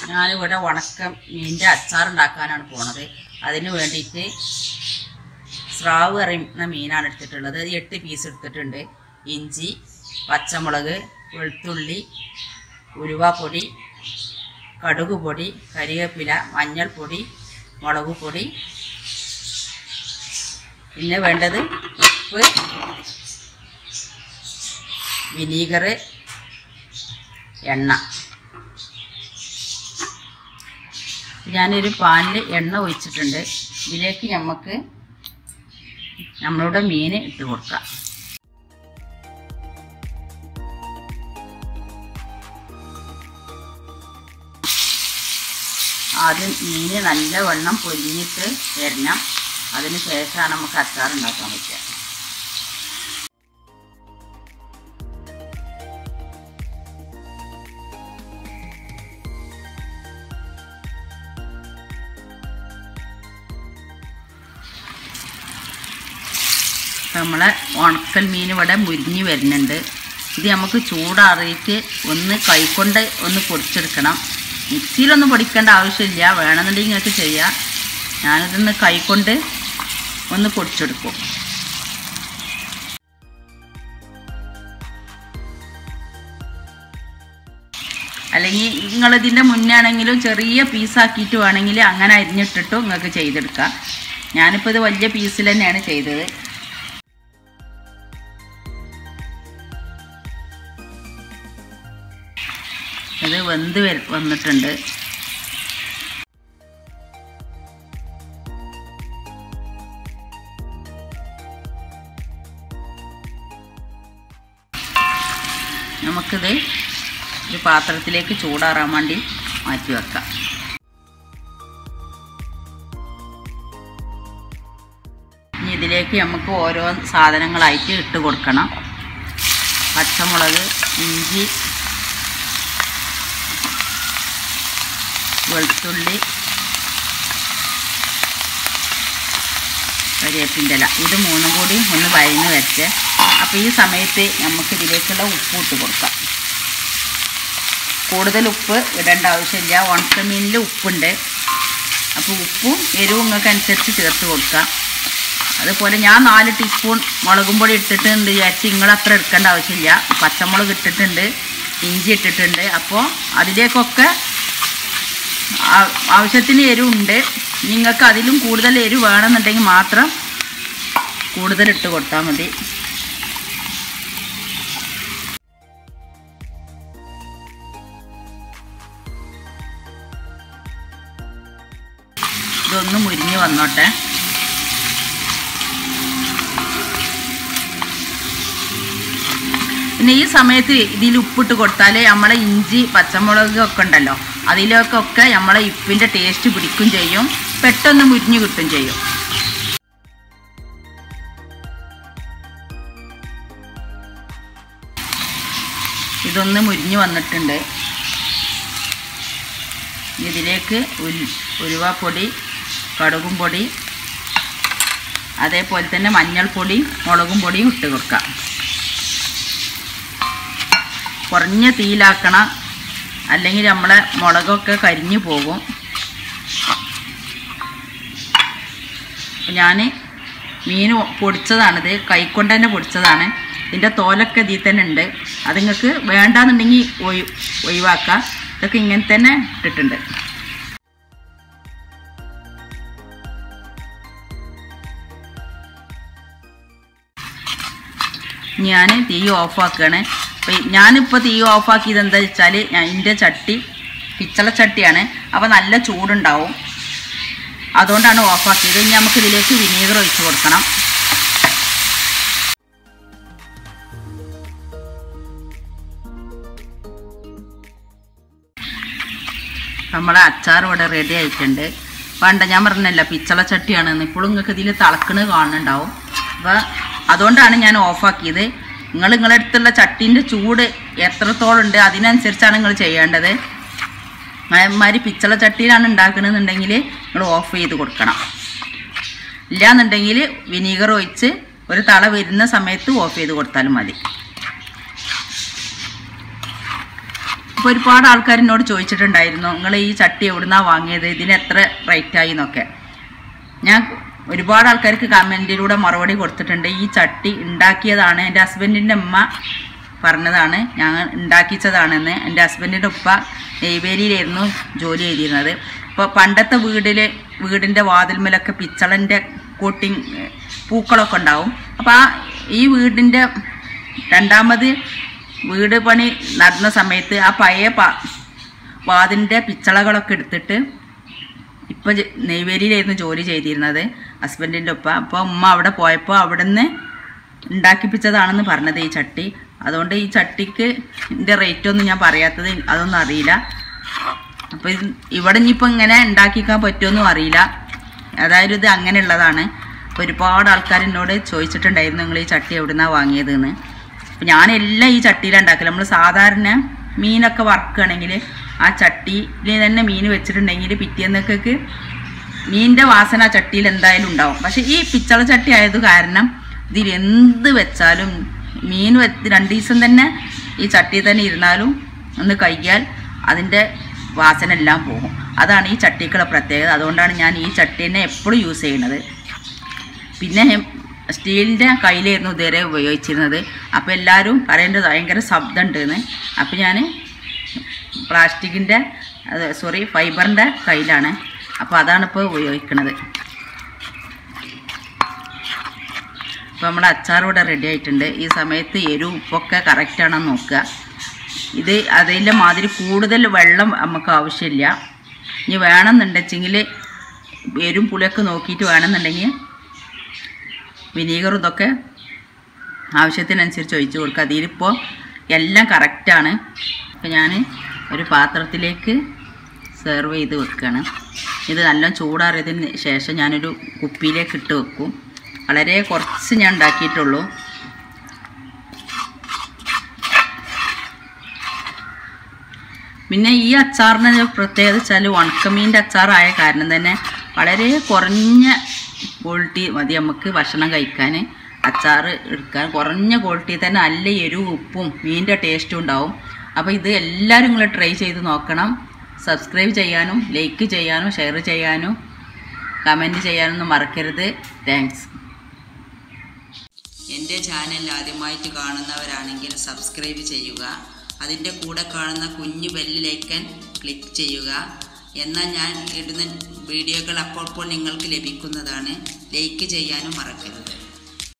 ഞാനിവിടെ ഉണക്കം മീനിൻ്റെ അച്ചാർ ഉണ്ടാക്കാനാണ് പോണത് അതിന് വേണ്ടിയിട്ട് സ്രാവ് അറിയുന്ന മീനാണ് എടുത്തിട്ടുള്ളത് അത് എട്ട് പീസ് എടുത്തിട്ടുണ്ട് ഇഞ്ചി പച്ചമുളക് വെളുത്തുള്ളി ഉലുവാപ്പൊടി കടുക് പൊടി കരിവേപ്പില മഞ്ഞൾപ്പൊടി മുളക് പൊടി പിന്നെ വേണ്ടത് ഉപ്പ് വിനീഗർ എണ്ണ ഞാനൊരു പാനിൽ എണ്ണ ഒഴിച്ചിട്ടുണ്ട് ഇതിലേക്ക് നമുക്ക് നമ്മളുടെ മീൻ ഇട്ട് കൊടുക്കാം ആദ്യം മീൻ നല്ലവണ്ണം പൊരിഞ്ഞിട്ട് വരണം അതിന് ശേഷമാണ് നമുക്ക് അച്ചാർ ഉണ്ടാക്കാൻ പറ്റുക നമ്മളെ ഉണക്കൽ മീൻ ഇവിടെ മുരിഞ്ഞ് വരുന്നുണ്ട് ഇത് നമുക്ക് ചൂടാറിയിട്ട് ഒന്ന് കൈക്കൊണ്ട് ഒന്ന് പൊടിച്ചെടുക്കണം മിക്സിയിലൊന്നും പൊടിക്കേണ്ട ആവശ്യമില്ല വേണമെന്നുണ്ടെങ്കിൽ നിങ്ങൾക്ക് ചെയ്യാം ഞാനിതൊന്ന് കൈകൊണ്ട് ഒന്ന് പൊടിച്ചെടുക്കും അല്ലെങ്കിൽ നിങ്ങളിതിൻ്റെ മുന്നാണെങ്കിലും ചെറിയ പീസാക്കിയിട്ട് വേണമെങ്കിൽ അങ്ങനെ അരിഞ്ഞിട്ടിട്ടും നിങ്ങൾക്ക് ചെയ്തെടുക്കാം ഞാനിപ്പോൾ ഇത് വലിയ പീസിൽ തന്നെയാണ് ചെയ്തത് ഇത് വെന്ത് വര- വന്നിട്ടുണ്ട് നമുക്കിത് ഒരു പാത്രത്തിലേക്ക് ചൂടാറാൻ വേണ്ടി മാറ്റി വെക്കാം ഇനി ഇതിലേക്ക് നമുക്ക് ഓരോ സാധനങ്ങളായിട്ട് ഇട്ട് കൊടുക്കണം പച്ചമുളക് ഇഞ്ചി വെളുത്തുള്ളി കരിവേപ്പിൻ്റെ ഇല ഇത് മൂന്നും കൂടി ഒന്ന് വഴന്ന് വെച്ച് അപ്പോൾ ഈ സമയത്ത് നമുക്ക് ഇതിലേക്കുള്ള ഉപ്പ് ഇട്ട് കൊടുക്കാം കൂടുതൽ ഉപ്പ് ഇടേണ്ട ആവശ്യമില്ല ഉണക്കമീനിൽ ഉപ്പുണ്ട് അപ്പോൾ ഉപ്പും എരിവും നിങ്ങൾക്ക് അനുസരിച്ച് ചേർത്ത് കൊടുക്കാം അതുപോലെ ഞാൻ നാല് ടീസ്പൂൺ മുളകും പൊടി ഇട്ടിട്ടുണ്ട് വിചാരിച്ച് നിങ്ങൾ അത്ര എടുക്കേണ്ട ആവശ്യമില്ല പച്ചമുളക് ഇട്ടിട്ടുണ്ട് ഇഞ്ചി ഇട്ടിട്ടുണ്ട് അപ്പോൾ അതിലേക്കൊക്കെ ആ- ആവശ്യത്തിന് എരിവുണ്ട് നിങ്ങൾക്ക് അതിലും കൂടുതൽ എരിവ് വേണമെന്നുണ്ടെങ്കിൽ മാത്രം കൂടുതൽ ഇട്ട് കൊടുത്താൽ മതി ഇതൊന്ന് മുരിഞ്ഞ് വന്നോട്ടെ പിന്നെ ഈ സമയത്ത് ഇതിൽ ഉപ്പിട്ട് കൊടുത്താൽ നമ്മളെ ഇഞ്ചി പച്ചമുളക് ഒക്കെ ഉണ്ടല്ലോ അതിലേക്കൊക്കെ നമ്മളെ ഉപ്പിൻ്റെ ടേസ്റ്റ് പിടിക്കും ചെയ്യും പെട്ടെന്ന് മുരിഞ്ഞ് കിട്ടും ചെയ്യും ഇതൊന്ന് മുരിഞ്ഞ് വന്നിട്ടുണ്ട് ഇതിലേക്ക് ഉൽ ഉലുവാപ്പൊടി കടുകും പൊടി അതേപോലെ തന്നെ മഞ്ഞൾപ്പൊടിയും മുളകും പൊടിയും ഇട്ട് കൊടുക്കാം കുറഞ്ഞ തീയിലാക്കണം അല്ലെങ്കിൽ നമ്മളെ മുളകൊക്കെ കരിഞ്ഞു പോകും ഞാൻ മീൻ പൊടിച്ചതാണിത് കൈക്കൊണ്ട് തന്നെ പൊടിച്ചതാണ് ഇതിൻ്റെ തോലൊക്കെ ഇതിൽ തന്നെ ഉണ്ട് അത് നിങ്ങൾക്ക് വേണ്ടാന്നുണ്ടെങ്കിൽ ഒഴി ഒഴിവാക്കാം ഇതൊക്കെ ഇങ്ങനെ തന്നെ ഇട്ടിട്ടുണ്ട് ഞാൻ തീ ഓഫാക്കുകയാണ് അപ്പം ഞാനിപ്പോൾ തീ ഓഫാക്കിയത് എന്താ വെച്ചാൽ ഞാൻ എൻ്റെ ചട്ടി പിച്ചള ചട്ടിയാണ് അപ്പോൾ നല്ല ചൂടുണ്ടാവും അതുകൊണ്ടാണ് ഓഫാക്കിയത് ഇനി നമുക്ക് ഇതിലേക്ക് വിനീഗർ ഒഴിച്ച് കൊടുക്കണം നമ്മളെ അച്ചാർ ഇവിടെ റെഡി ആയിട്ടുണ്ട് പണ്ട് ഞാൻ പറഞ്ഞല്ല പിച്ചള ചട്ടിയാണെന്ന് ഇപ്പോഴും നിങ്ങൾക്ക് ഇതിൽ തിളക്കണ് കാണുന്നുണ്ടാവും അപ്പോൾ അതുകൊണ്ടാണ് ഞാൻ ഓഫാക്കിയത് നിങ്ങൾ നിങ്ങളുടെ അടുത്തുള്ള ചട്ടീൻ്റെ ചൂട് എത്രത്തോളം ഉണ്ട് അതിനനുസരിച്ചാണ് നിങ്ങൾ ചെയ്യേണ്ടത് മാതിരി പിച്ചള ചട്ടിയിലാണ് ഉണ്ടാക്കണമെന്നുണ്ടെങ്കിൽ നിങ്ങൾ ഓഫ് ചെയ്ത് കൊടുക്കണം ഇല്ലാന്നുണ്ടെങ്കിൽ വിനീഗർ ഒഴിച്ച് ഒരു തള വരുന്ന സമയത്ത് ഓഫ് ചെയ്ത് കൊടുത്താലും മതി അപ്പോൾ ഒരുപാട് ആൾക്കാർ എന്നോട് ചോദിച്ചിട്ടുണ്ടായിരുന്നു നിങ്ങൾ ഈ ചട്ടി എവിടുന്നാ വാങ്ങിയത് ഇതിന് എത്ര റേറ്റ് ആയി എന്നൊക്കെ ഞാൻ ഒരുപാട് ആൾക്കാർക്ക് കമൻറ്റിലൂടെ മറുപടി കൊടുത്തിട്ടുണ്ട് ഈ ചട്ടി ഉണ്ടാക്കിയതാണ് എൻ്റെ ഹസ്ബൻഡിൻ്റെ അമ്മ പറഞ്ഞതാണ് ഞങ്ങൾ ഉണ്ടാക്കിച്ചതാണെന്ന് എൻ്റെ ഹസ്ബൻഡിൻ്റെ ഉപ്പ നെയ്വേലിയിലായിരുന്നു ജോലി ചെയ്തിരുന്നത് ഇപ്പോൾ പണ്ടത്തെ വീടിൽ വീടിൻ്റെ വാതിൽമേലൊക്കെ പിച്ചളൻ്റെ കോട്ടിങ് പൂക്കളൊക്കെ ഉണ്ടാവും അപ്പോൾ ആ ഈ വീടിൻ്റെ രണ്ടാമത് വീട് പണി നടന്ന സമയത്ത് ആ പഴയ പ വാതിലിൻ്റെ പിച്ചളകളൊക്കെ എടുത്തിട്ട് ഇപ്പോൾ നെയ്വേലിയിലായിരുന്നു ജോലി ചെയ്തിരുന്നത് ഹസ്ബൻഡിൻ്റെ ഒപ്പം അപ്പോൾ ഉമ്മ അവിടെ പോയപ്പോൾ അവിടെ നിന്ന് ഉണ്ടാക്കിപ്പിച്ചതാണെന്ന് പറഞ്ഞത് ഈ ചട്ടി അതുകൊണ്ട് ഈ ചട്ടിക്ക് ഇതിൻ്റെ റേറ്റൊന്നും ഞാൻ പറയാത്തത് അതൊന്നും അറിയില്ല അപ്പോൾ ഇത് ഇവിടെ ഇനിയിപ്പോൾ ഇങ്ങനെ ഉണ്ടാക്കിക്കാൻ പറ്റുമെന്നും അറിയില്ല അതായത് ഇത് അങ്ങനെയുള്ളതാണ് അപ്പോൾ ഒരുപാട് ആൾക്കാർ എന്നോട് ചോദിച്ചിട്ടുണ്ടായിരുന്നു നിങ്ങൾ ഈ ചട്ടി എവിടുന്നാണ് വാങ്ങിയതെന്ന് അപ്പോൾ ഞാനെല്ലാം ഈ ചട്ടിയിലാണ് ഉണ്ടാക്കല് നമ്മൾ സാധാരണ മീനൊക്കെ വറുക്കുകയാണെങ്കിൽ ആ ചട്ടിയിൽ തന്നെ മീൻ വെച്ചിട്ടുണ്ടെങ്കിൽ പിറ്റേന്നൊക്കെ മീനിൻ്റെ വാസന ആ ചട്ടിയിൽ എന്തായാലും ഉണ്ടാവും പക്ഷേ ഈ പിച്ചള ചട്ടി ആയത് കാരണം ഇതിൽ എന്ത് വെച്ചാലും മീൻ വെച്ച് രണ്ട് ദിവസം തന്നെ ഈ ചട്ടിയിൽ തന്നെ ഇരുന്നാലും ഒന്ന് കഴിയാൽ അതിൻ്റെ വാസന എല്ലാം പോകും അതാണ് ഈ ചട്ടിക്കുള്ള പ്രത്യേകത അതുകൊണ്ടാണ് ഞാൻ ഈ ചട്ടി തന്നെ എപ്പോഴും യൂസ് ചെയ്യുന്നത് പിന്നെ സ്റ്റീലിൻ്റെ കയ്യിലായിരുന്നു ഇതുവരെ ഉപയോഗിച്ചിരുന്നത് അപ്പോൾ എല്ലാവരും പറയേണ്ടത് ഭയങ്കര ശബ്ദം ഉണ്ടെന്ന് അപ്പോൾ ഞാൻ പ്ലാസ്റ്റിക്കിൻ്റെ അത് സോറി ഫൈബറിൻ്റെ കയ്യിലാണ് അപ്പോൾ അതാണ് ഇപ്പോൾ ഉപയോഗിക്കുന്നത് അപ്പോൾ നമ്മുടെ അച്ചാർ ഇവിടെ റെഡി ആയിട്ടുണ്ട് ഈ സമയത്ത് എരിവ് ഉപ്പൊക്കെ കറക്റ്റാണെന്ന് നോക്കുക ഇത് അതിൻ്റെ മാതിരി കൂടുതൽ വെള്ളം നമുക്ക് ആവശ്യമില്ല ഇനി വേണമെന്നുണ്ടെങ്കിൽ എരും പുളിയൊക്കെ നോക്കിയിട്ട് വേണമെന്നുണ്ടെങ്കിൽ വിനീഗറും ഇതൊക്കെ ആവശ്യത്തിനനുസരിച്ച് ഒഴിച്ച് കൊടുക്കുക അതിലിപ്പോൾ എല്ലാം കറക്റ്റാണ് അപ്പോൾ ഞാൻ ഒരു പാത്രത്തിലേക്ക് സെർവ് ചെയ്ത് വെക്കുകയാണ് ഇത് നല്ല ചൂടാറിയതിന് ശേഷം ഞാനൊരു കുപ്പിയിലേക്ക് ഇട്ട് വെക്കും വളരെ കുറച്ച് ഞാൻ ഉണ്ടാക്കിയിട്ടുള്ളൂ പിന്നെ ഈ അച്ചാറിന് ഒരു പ്രത്യേകത വെച്ചാൽ ഉണക്കമീൻ്റെ അച്ചാറായ കാരണം തന്നെ വളരെ കുറഞ്ഞ ക്വാളിറ്റി മതി നമുക്ക് ഭക്ഷണം കഴിക്കാൻ അച്ചാർ എടുക്കാൻ കുറഞ്ഞ ക്വാളിറ്റി തന്നെ നല്ല എരിവും ഉപ്പും മീനിൻ്റെ ടേസ്റ്റും ഉണ്ടാവും അപ്പോൾ ഇത് എല്ലാവരും നിങ്ങൾ ട്രൈ ചെയ്ത് നോക്കണം സബ്സ്ക്രൈബ് ചെയ്യാനും ലൈക്ക് ചെയ്യാനും ഷെയർ ചെയ്യാനും കമൻറ്റ് ചെയ്യാനൊന്നും മറക്കരുത് താങ്ക്സ് എൻ്റെ ചാനൽ ആദ്യമായിട്ട് കാണുന്നവരാണെങ്കിൽ സബ്സ്ക്രൈബ് ചെയ്യുക അതിൻ്റെ കൂടെ കാണുന്ന കുഞ്ഞു ബെല്ലിലേക്കൻ ക്ലിക്ക് ചെയ്യുക എന്നാൽ ഞാൻ ഇടുന്ന വീഡിയോകൾ അപ്പോൾ നിങ്ങൾക്ക് ലഭിക്കുന്നതാണ് ലൈക്ക് ചെയ്യാനും മറക്കരുത്